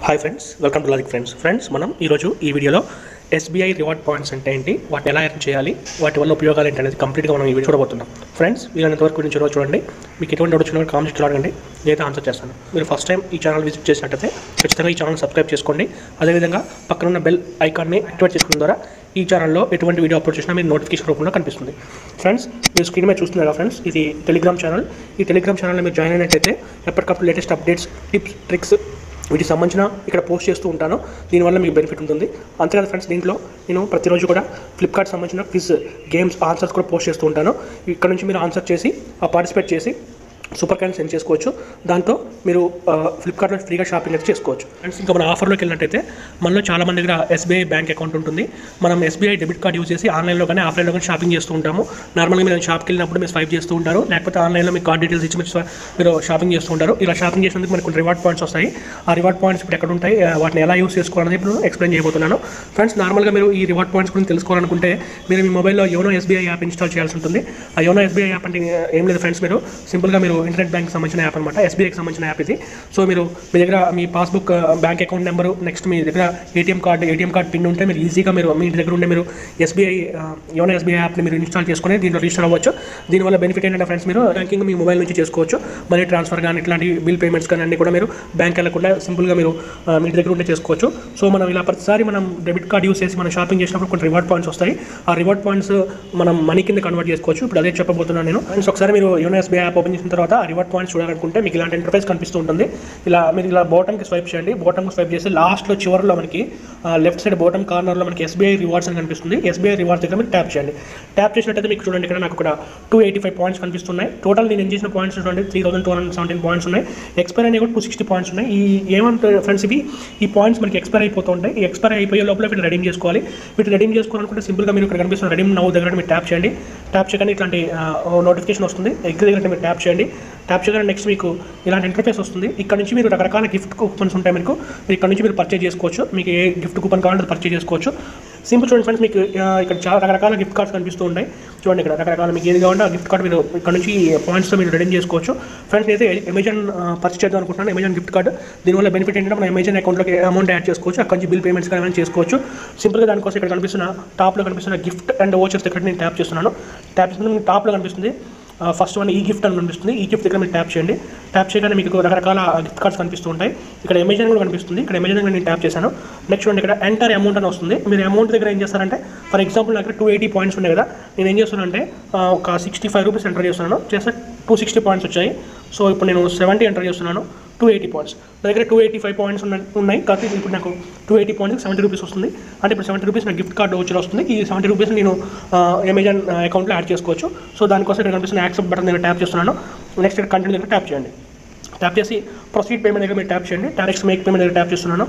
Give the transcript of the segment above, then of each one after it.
hi friends welcome to logic friends friends మనం ఈరోజు ఈ వీడియోలో ఎస్బీఐ రివార్డ్ పాయింట్స్ అంటే ఏంటి వాటిని ఎలా ఎర్న్ చేయాలి వాటి వల్ల ఉపయోగాలు ఏంటి అనేది కంప్లీట్గా మనం ఈ వీడియో చూడబోతున్నాం ఫ్రెండ్స్ వీళ్ళంత వరకు నుంచి ఈరోజు చూడండి మీకు ఎటువంటి డౌట్ వచ్చినా కామెంట్స్ అడగండి నేనైతే ఆన్సర్ చేస్తాను మీరు ఫస్ట్ టైం ఈ ఛానల్ విజిట్ చేసినట్టయితే ఖచ్చితంగా ఈ ఛానల్ సబ్స్క్రైబ్ చేసుకోండి అదేవిధంగా పక్కన ఉన్న బెల్ ఐకాన్ని యాక్టివేట్ చేసుకోవడం ద్వారా ఈ ఛానల్లో ఎటువంటి వీడియో అప్లోడ్ చేసినా మీరు నోటిఫికేషన్ రూపంలో కనిపిస్తుంది ఫ్రెండ్స్ మీరు స్క్రీన్ మీద చూస్తున్నారు కదా ఫ్రెండ్స్ ఇది టెలిగ్రామ్ ఛానల్ ఈ టెలిగ్రామ్ ఛానల్లో మీరు జాయిన్ అయినట్టయితే ఎప్పటికప్పుడు లేటెస్ట్ అప్డేట్స్ టిప్స్ ట్రిక్స్ వీటికి సంబంధించిన ఇక్కడ పోస్ట్ చేస్తూ ఉంటాను దీనివల్ల మీకు బెనిఫిట్ ఉంటుంది అంతేకాదు ఫ్రెండ్స్ దీంట్లో నేను ప్రతిరోజు కూడా ఫ్లిప్కార్ట్ సంబంధించిన క్విజ్ గేమ్స్ ఆన్సర్స్ కూడా పోస్ట్ చేస్తూ ఉంటాను ఇక్కడ నుంచి మీరు ఆన్సర్ చేసి పార్టిసిపేట్ చేసి సూపర్ కాయిన్ సెండ్ చేసుకోవచ్చు దాంతో మీరు ఆ, ఫ్లిప్కార్ట్లో ఫ్రీగా షాపింగ్ అయితే చేసుకోవచ్చు ఫ్రెండ్స్ ఇంకా మన ఆఫర్లోకి వెళ్ళినట్టయితే మనలో చాలా మంది దగ్గర ఎస్బీఐ బ్యాంక్ అకౌంట్ ఉంటుంది మనం ఎస్బీఐ డెబిట్ కార్డ్ యూజ్ చేసి ఆన్లైన్లో కానీ ఆఫ్లైన్లో కానీ షాపింగ్ చేస్తూ ఉంటాము నార్మల్గా మీరు షాప్కి వెళ్ళినప్పుడు మీరు స్వైప్ చేస్తూ ఉంటారు లేకపోతే ఆన్లైన్లో మీ కార్డ్ డీటెయిల్స్ ఇచ్చి మీరు స్వ- మీరు షాపింగ్ చేస్తూ ఉంటారు ఇలా షాపింగ్ చేసినందుకు మనకు కొన్ని రివార్డ్ పాయింట్స్ వస్తాయి ఆ రివార్డ్ పాయింట్స్ ఇప్పుడు ఎక్కడ ఉంటాయి ఆ, వాటిని ఎలా యూస్ చేసుకోవాలని ఇప్పుడు ఎక్స్ప్లెయిన్ చేయబోతున్నాను ఫ్రెండ్స్ నార్మల్గా మీరు ఈ రివార్డ్ పాయింట్స్ గురించి తెలుసుకోవాలనుకుంటే మీరు మీ మొబైల్లో యోనో ఎస్బీఐ యాప్ ఇన్స్టాల్ చేయాల్సి ఉంటుంది ఆ యోనో ఎస్బీఐ యాప్ అంటే ఏం లేదు ఫ్రెండ్స్ మీరు సింపుల్గా మీరు ఇంటర్నెట్ బ్యాంక్ సంబంధించిన యాప్ అనమాట ఎస్బీఐకి సంబంధించిన యాప్ ఇది సో మీరు మీ దగ్గర మీ passbook bank account number next మీ దగ్గర ATM card ATM card pin ఉంటే మీరు ఈజీగా మీరు మీ ఇంటి దగ్గర ఉండే మీరు ఎస్బీఐ యోనో ఎస్బీఐ యాప్ని మీరు ఇన్స్టాల్ చేసుకొని దీంట్లో రిజిస్టర్ అవ్వచ్చు దీనివల్ల బెనిఫిట్ ఏంటంటే ఫ్రెండ్స్ మీరు బ్యాంకింగ్ మీ మొబైల్ నుంచి చేసుకోవచ్చు మనీ ట్రాన్స్ఫర్ కానీ ఇట్లాంటి బిల్ పేమెంట్స్ కానీ అన్ని కూడా మీరు బ్యాంక్ వెళ్ళకుండా సింపుల్గా మీరు ఆ, మీ ఇంటి దగ్గర ఉంటే చేసుకోవచ్చు సో మనం ఇలా ప్రతిసారి మనం డెబిట్ కార్డ్ యూస్ చేసి మనం షాపింగ్ చేసినప్పుడు కొన్ని రివార్డ్ పాయింట్స్ వస్తాయి ఆ రివార్డ్ పాయింట్స్ మనం మనీ కింద కన్వర్ట్ చేసుకోవచ్చు ఇప్పుడు అదే చెప్పబోతున్నాను నేను ఫ్రెండ్స్ ఒకసారి మీరు యోనో ఎస్బీఐ యాప్ ఓపెన్ చేసిన తర్వాత ఆ రివార్డ్ పాయింట్స్ చూడాలనుకుంటే మీకు ఇలాంటి ఇంటర్ఫేస్ కనిపిస్తూ ఉంటుంది ఇలా మీరు ఇలా బాటమ్కి స్వైప్ చేయండి బాటమ్కి స్వైప్ చేసి లాస్ట్లో చివరిలో మనకి లెఫ్ట్ సైడ్ బాటమ్ కార్నర్లో మనకి ఎస్బీఐ రివార్డ్స్ అని కనిపిస్తుంది ఎస్బీఐ రివార్డ్స్ దగ్గర మీరు ట్యాప్ చేయండి ట్యాప్ చేసినట్టయితే మీకు చూడండి ఇక్కడ నాకు ఇక్కడ టూ ఎయిటీ ఫైవ్ పాయింట్స్ కనిపిస్తున్నాయి టోటల్ నేను చేసిన పాయింట్స్ చూడండి three thousand two hundred seventeen points ఉన్నాయి ఎక్స్పైర్ అనేవి కూడా టూ సిక్స్టీ పాయింట్స్ ఉన్నాయి ఈ ఏమంటారు ఫ్రెండ్స్ ఇవి ఈ పాయింట్స్ మనకి ఎక్స్పైర్ అయిపోతూ ఉంటాయి ఈ ఎక్స్పైర్ అయిపోయే లోపల వీటిని రెడీమ్ చేసుకోవాలి వీటిని రెడీమ్ చేసుకోవాలనుకుంటే సింపుల్గా మీరు ఇక్కడ కనిపిస్తున్న రెడీమ్ నవ్వు దగ్గర మీరు ట్యాప్ చేయండి ట్యాప్ చేయగానే ఇట్లాంటి నోటిఫికేషన్ వస్తుంది ఎగ్ దగ్గర మీరు ట్యాప్ చేయండి ట్యాప్ చేయగానే నెక్స్ట్ మీకు ఇలాంటి ఇంటర్ఫేస్ వస్తుంది ఇక్కడ నుంచి మీరు రకరకాల గిఫ్ట్ కూపన్స్ ఉంటాయి మీకు మీరు ఇక్కడ నుంచి మీరు పర్చేజ్ చేసుకోవచ్చు మీకు ఏ గిఫ్ట్ కూపన్ కావాలంటే పర్చేజ్ చేసుకోవచ్చు సింపుల్ చూడండి ఫ్రెండ్స్ మీకు ఆ, ఇక్కడ చాలా రకరకాల గిఫ్ట్ కార్డ్స్ కనిపిస్తూ ఉంటాయి చూడండి ఇక్కడ రకరకాల మీకు ఏది కావాలంటే ఆ గిఫ్ట్ కార్డ్ మీరు ఇక్కడ నుంచి పాయింట్స్తో మీరు రెడీమ్ చేసుకోవచ్చు ఫ్రెండ్స్ నేనైతే అమెజాన్ పర్చేజ్ చేద్దాం అనుకుంటున్నాను అమెజాన్ గిఫ్ట్ కార్డ్ దీనివల్ల బెనిఫిట్ ఏంటంటే మన అమెజాన్ అకౌంట్లోకి అమౌంట్ యాడ్ చేసుకోవచ్చు అక్కడ నుంచి బిల్ పేమెంట్స్ కానీ ఏమైనా చేసుకోవచ్చు సింపుల్గా దానికోసం ఇక్కడ కనిపిస్తున్న టాప్లో కనిపిస్తున్న గిఫ్ట్ అండ్ ఓచర్స్ దగ్గర నేను ట్యాప్ చేస్తున్నాను ట్యాప్ చేసిన మీకు టాప్లో కనిపిస్తుంది ఫస్ట్ వన్ ఈ గిఫ్ట్ అని కనిపిస్తుంది ఈ గిఫ్ట్ దగ్గర మీరు ట్యాప్ చేయండి ట్యాప్ చేయగానే మీకు రకరకాల గిఫ్ట్ కార్డ్స్ కనిపిస్తూ ఉంటాయి ఇక్కడ అమెజాన్ కూడా కనిపిస్తుంది ఇక్కడ అమెజాన్ కూడా నేను ట్యాప్ చేశాను నెక్స్ట్ చూడండి ఇక్కడ ఎంటర్ అమౌంట్ అని వస్తుంది మీరు అమౌంట్ దగ్గర ఏం చేస్తారంటే ఫర్ ఎగ్జాంపుల్ నా దగ్గర టూ ఎయిటీ పాయింట్స్ ఉన్నాయి కదా నేను ఏం చేస్తున్నానంటే ఆ, ఒక సిక్స్టీ ఫైవ్ రూపీస్ ఎంటర్ చేస్తున్నాను చేస్తే టూ సిక్స్టీ పాయింట్స్ వచ్చాయి సో ఇప్పుడు నేను సెవెంటీ ఎంటర్ చేస్తున్నాను టూ ఎయిటీ పాయింట్స్ నా దగ్గర టూ ఎయిటీ ఫైవ్ పాయింట్స్ ఉన్నాయి ఉన్నాయి కాకపోతే ఇప్పుడు నాకు two eighty points seventy rupees వస్తుంది అంటే ఇప్పుడు సెవెంటీ రూపీస్ నాకు గిఫ్ట్ కార్డ్ వచ్చి వస్తుంది ఈ సెవెంటీ రూపీస్ నేను అమెజాన్ అకౌంట్లో యాడ్ చేసుకోవచ్చు సో దానికోసం ఇక్కడ కనిపిస్తున్న యాక్సెప్ట్ బటన్ దగ్గర ట్యాప్ చేస్తున్నాను నెక్స్ట్ ఇక్కడ కంటిన్యూ దగ్గర ట్యాప్ చేయండి ట్యాప్ చేసి ప్రొసీడ్ పేమెంట్ దగ్గర మీరు ట్యాప్ చేయండి నెక్స్ట్ మేక్ పేమెంట్ దగ్గర ట్యాప్ చేస్తున్నాను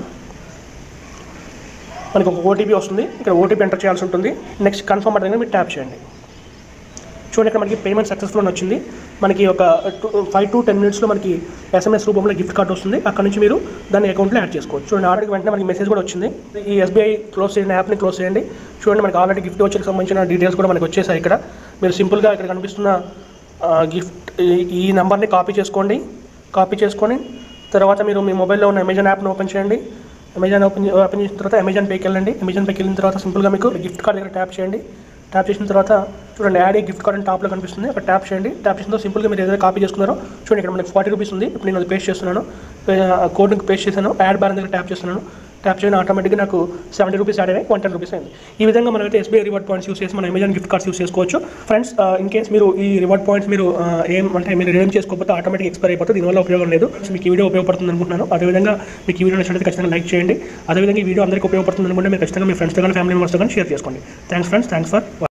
మనకి ఒక ఓటీపీ వస్తుంది ఇక్కడ ఓటీపీ ఎంటర్ చేయాల్సి ఉంటుంది నెక్స్ట్ కన్ఫర్మ్ బటన్ దగ్గర మీరు ట్యాప్ చేయండి చూడండి ఇక్కడ మనకి పేమెంట్ సక్సెస్ఫుల్ అని వచ్చింది మనకి ఒక ఫైవ్ టు టెన్ మినిట్స్లో మనకి ఎస్ఎంఎస్ రూపంలో గిఫ్ట్ కార్డ్ వస్తుంది అక్కడ నుంచి మీరు దాన్ని అకౌంట్లో యాడ్ చేసుకోవచ్చు చూడండి ఆల్రెడీ వెంటనే మనకి మెసేజ్ కూడా వచ్చింది ఈ ఎస్బీఐ క్లోజ్ చేయండి యాప్ని క్లోజ్ చేయండి చూడండి మనకి ఆల్రెడీ గిఫ్ట్ వచ్చేకి సంబంధించిన డీటెయిల్స్ కూడా మనకి వచ్చేసాయి ఇక్కడ మీరు సింపుల్గా ఇక్కడ కనిపిస్తున్న గిఫ్ట్ ఈ నెంబర్ని కాపీ చేసుకోండి కాపీ చేసుకొని తర్వాత మీరు మీ మొబైల్లో ఉన్న అమెజాన్ యాప్ని ఓపెన్ చేయండి అమెజాన్ ఓపెన్ ఓపెన్ చేసిన తర్వాత అమెజాన్ పేకి వెళ్ళండి అమెజాన్ పేకి వెళ్ళిన తర్వాత సింపుల్గా మీకు గిఫ్ట్ కార్డ్ దగ్గర ట్యాప్ చేయండి ట్యాప్ చేసిన తర్వాత చూడండి యాడ్ ఏ గిఫ్ట్ కార్డ్ అని టాప్లో కనిపిస్తుంది అక్కడ ట్యాప్ చేయండి ట్యాప్ చేసిన తర్వాత సింపుల్గా మీరు ఏదైతే కాపీ చేసుకున్నారో చూడండి ఇక్కడ మనకి ఫార్టీ రూపీస్ ఉంది ఇప్పుడు నేను అది పేస్ట్ చేస్తున్నాను కోడ్కి పేస్ట్ చేశాను యాడ్ బార్ దగ్గర ట్యాప్ చేస్తున్నాను ట్యాప్ చేయడం ఆటోమేటిక్గా నాకు సెవెంటీ రూపీస్ యాడ్ అయ్యాయి వన్ టెన్ రూపీస్ అయింది ఈ విధంగా మనమైతే ఎస్బీఐ రివార్డ్ పాయింట్స్ యూస్ చేసి మన అమెజాన్ గిఫ్ట్ కార్డ్స్ యూస్ చేసుకోవచ్చు ఫ్రెండ్స్ ఇన్ కేస్ మీరు ఈ రివార్డ్ పాయింట్స్ మీరు ఆ, ఏం అంటే మీరు రిడీమ్ చేసుకోకపోతే ఆటోమేటిక్ ఎక్స్పైర్ అయిపోతుంది దీనివల్ల ఉపయోగం లేదు సో మీకు ఈ వీడియో ఉపయోగపడుతుంది అనుకుంటున్నాను అదేవిధంగా మీకు ఈ వీడియో నచ్చినట్లయితే ఖచ్చితంగా లైక్ చేయండి అదేవిధంగా ఈ వీడియో అందరికీ ఉపయోగపడుతుంది అనుకుంటే మీరు ఖచ్చితంగా మీ ఫ్రెండ్స్తో కానీ ఫ్యామిలీ మెంబర్స్తో కానీ షేర్ చేసుకోండి థ్యాంక్స్ ఫ్రెండ్స్ థ్యాంక్స్ ఫర్